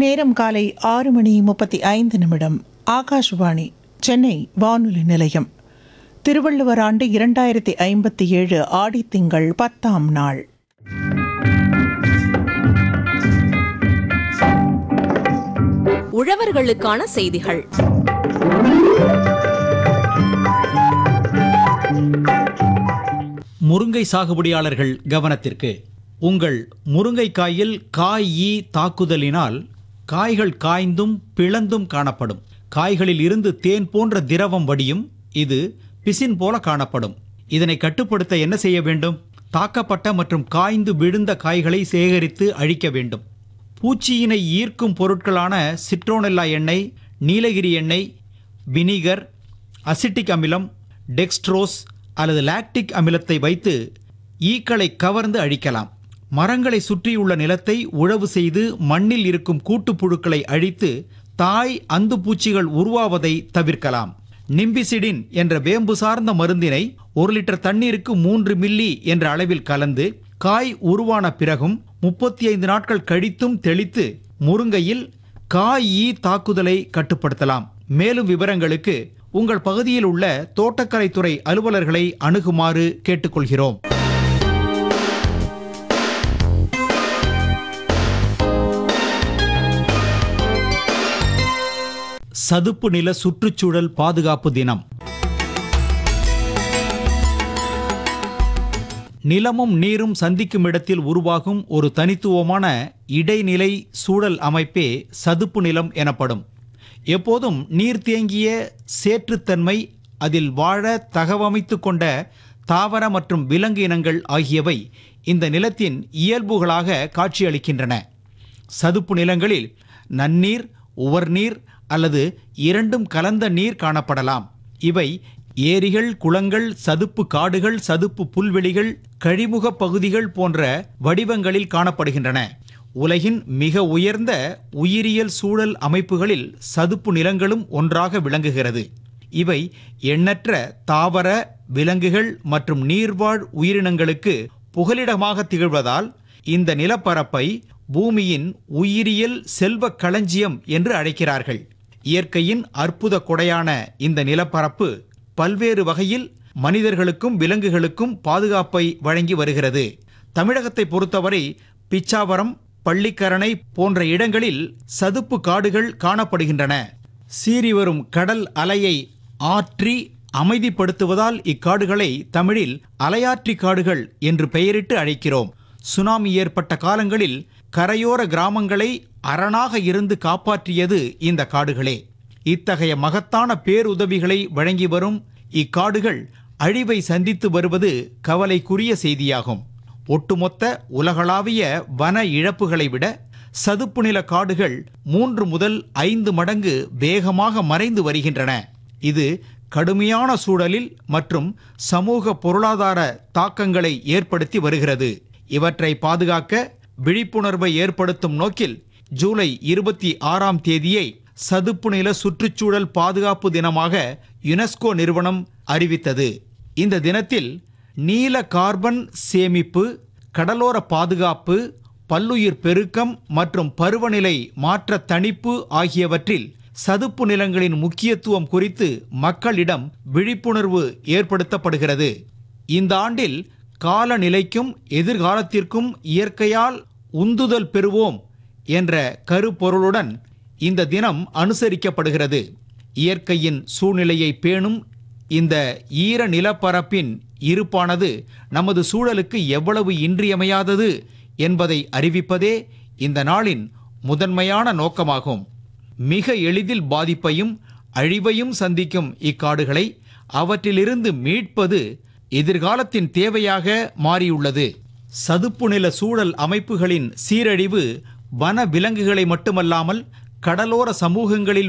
நேரம் காலை ஆறு மணி முப்பத்தி ஐந்து நிமிடம் ஆகாஷ்வாணி சென்னை வானொலி நிலையம் திருவள்ளுவர் ஆண்டு இரண்டாயிரத்தி ஐம்பத்தி ஏழு ஆடித்திங்கள் பத்தாம் நாள் உழவர்களுக்கான செய்திகள் முருங்கை சாகுபடியாளர்கள் கவனத்திற்கு உங்கள் முருங்கைக்காயில் காய் ஈ தாக்குதலினால் காய்கள் காய்ந்தும் பிளந்தும் காணப்படும் காய்களில் இருந்து தேன் போன்ற திரவம் வடியும் இது பிசின் போல காணப்படும் இதனை கட்டுப்படுத்த என்ன செய்ய வேண்டும் தாக்கப்பட்ட மற்றும் காய்ந்து விழுந்த காய்களை சேகரித்து அழிக்க வேண்டும் பூச்சியினை ஈர்க்கும் பொருட்களான சிட்ரோனெல்லா எண்ணெய் நீலகிரி எண்ணெய் வினிகர் அசிட்டிக் அமிலம் டெக்ஸ்ட்ரோஸ் அல்லது லாக்டிக் அமிலத்தை வைத்து ஈக்களை கவர்ந்து அழிக்கலாம் மரங்களை சுற்றியுள்ள நிலத்தை உழவு செய்து மண்ணில் இருக்கும் கூட்டுப்புழுக்களை அழித்து தாய் அந்து பூச்சிகள் உருவாவதை தவிர்க்கலாம் நிம்பிசிடின் என்ற வேம்பு சார்ந்த மருந்தினை ஒரு லிட்டர் தண்ணீருக்கு மூன்று மில்லி என்ற அளவில் கலந்து காய் உருவான பிறகும் முப்பத்தி ஐந்து நாட்கள் கழித்தும் தெளித்து முருங்கையில் காய் ஈ தாக்குதலை கட்டுப்படுத்தலாம் மேலும் விவரங்களுக்கு உங்கள் பகுதியில் உள்ள தோட்டக்கலைத்துறை அலுவலர்களை அணுகுமாறு கேட்டுக்கொள்கிறோம் சதுப்பு நில சுற்றுச்சூழல் பாதுகாப்பு தினம் நிலமும் நீரும் சந்திக்கும் இடத்தில் உருவாகும் ஒரு தனித்துவமான இடைநிலை சூழல் அமைப்பே சதுப்பு நிலம் எனப்படும் எப்போதும் நீர் தேங்கிய சேற்றுத்தன்மை அதில் வாழ தகவமைத்து கொண்ட தாவர மற்றும் விலங்கு இனங்கள் ஆகியவை இந்த நிலத்தின் இயல்புகளாக காட்சியளிக்கின்றன சதுப்பு நிலங்களில் நன்னீர் உவர்நீர் அல்லது இரண்டும் கலந்த நீர் காணப்படலாம் இவை ஏரிகள் குளங்கள் சதுப்பு காடுகள் சதுப்பு புல்வெளிகள் கழிமுக பகுதிகள் போன்ற வடிவங்களில் காணப்படுகின்றன உலகின் மிக உயர்ந்த உயிரியல் சூழல் அமைப்புகளில் சதுப்பு நிலங்களும் ஒன்றாக விளங்குகிறது இவை எண்ணற்ற தாவர விலங்குகள் மற்றும் நீர்வாழ் உயிரினங்களுக்கு புகலிடமாக திகழ்வதால் இந்த நிலப்பரப்பை பூமியின் உயிரியல் செல்வ களஞ்சியம் என்று அழைக்கிறார்கள் இயற்கையின் அற்புத கொடையான இந்த நிலப்பரப்பு பல்வேறு வகையில் மனிதர்களுக்கும் விலங்குகளுக்கும் பாதுகாப்பை வழங்கி வருகிறது தமிழகத்தை பொறுத்தவரை பிச்சாவரம் பள்ளிக்கரணை போன்ற இடங்களில் சதுப்பு காடுகள் காணப்படுகின்றன சீறி வரும் கடல் அலையை ஆற்றி அமைதிப்படுத்துவதால் இக்காடுகளை தமிழில் அலையாற்றி காடுகள் என்று பெயரிட்டு அழைக்கிறோம் சுனாமி ஏற்பட்ட காலங்களில் கரையோர கிராமங்களை அரணாக இருந்து காப்பாற்றியது இந்த காடுகளே இத்தகைய மகத்தான பேருதவிகளை வழங்கி வரும் இக்காடுகள் அழிவை சந்தித்து வருவது கவலைக்குரிய செய்தியாகும் ஒட்டுமொத்த உலகளாவிய வன இழப்புகளை விட சதுப்பு நில காடுகள் மூன்று முதல் ஐந்து மடங்கு வேகமாக மறைந்து வருகின்றன இது கடுமையான சூழலில் மற்றும் சமூக பொருளாதார தாக்கங்களை ஏற்படுத்தி வருகிறது இவற்றை பாதுகாக்க விழிப்புணர்வை ஏற்படுத்தும் நோக்கில் ஜூலை இருபத்தி ஆறாம் தேதியை சதுப்பு நில சுற்றுச்சூழல் பாதுகாப்பு தினமாக யுனெஸ்கோ நிறுவனம் அறிவித்தது இந்த தினத்தில் நீல கார்பன் சேமிப்பு கடலோர பாதுகாப்பு பல்லுயிர் பெருக்கம் மற்றும் பருவநிலை மாற்ற தணிப்பு ஆகியவற்றில் சதுப்பு நிலங்களின் முக்கியத்துவம் குறித்து மக்களிடம் விழிப்புணர்வு ஏற்படுத்தப்படுகிறது இந்த ஆண்டில் காலநிலைக்கும் எதிர்காலத்திற்கும் இயற்கையால் உந்துதல் பெறுவோம் என்ற கருப்பொருளுடன் இந்த தினம் அனுசரிக்கப்படுகிறது இயற்கையின் சூழ்நிலையை பேணும் இந்த ஈர நிலப்பரப்பின் இருப்பானது நமது சூழலுக்கு எவ்வளவு இன்றியமையாதது என்பதை அறிவிப்பதே இந்த நாளின் முதன்மையான நோக்கமாகும் மிக எளிதில் பாதிப்பையும் அழிவையும் சந்திக்கும் இக்காடுகளை அவற்றிலிருந்து மீட்பது எதிர்காலத்தின் தேவையாக மாறியுள்ளது சதுப்பு நில சூழல் அமைப்புகளின் சீரழிவு வன விலங்குகளை மட்டுமல்லாமல் கடலோர சமூகங்களில்